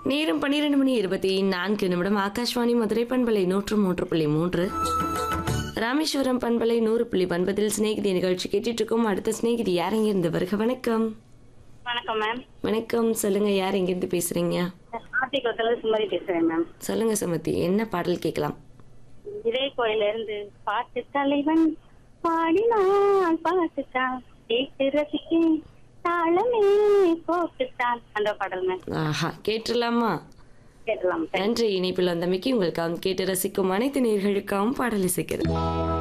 நேரம் பன்னிரண்டு மணி இருபத்தி நான்கு நிமிடம் ஆகாஷ்வாணி மதுரை பண்பலை நூற்று மூன்று புள்ளி மூன்று ராமேஸ்வரம் பண்பலை நூறு புள்ளி ஒன்பதில் சிநேகிதி நிகழ்ச்சி கேட்டுட்டு இருக்கோம் அடுத்த சிநேகிதி யார் இங்கிருந்து வருக வணக்கம் வணக்கம் மேம் வணக்கம் சொல்லுங்க யார் எங்கிருந்து பேசுறீங்க ஆத்திக்குளத்துல சுமதி பேசுறேன் மேம் சொல்லுங்க சுமதி என்ன பாடல் கேட்கலாம் இதே கோயில இருந்து பாட்டு தலைவன் பாடினான் பாட்டுத்தான் கேட்டு ரசிக்கேன் தாளமே போட்டுத்தான் அந்த பாடல் மேம் ஆஹா கேட்டுடலாமா கேட்கலாம் நன்றி இணைப்பில் வந்தமைக்கு உங்களுக்கு கேட்டு ரசிக்கும் அனைத்து நேர்களுக்காகவும் பாடல் இசைக்கிறது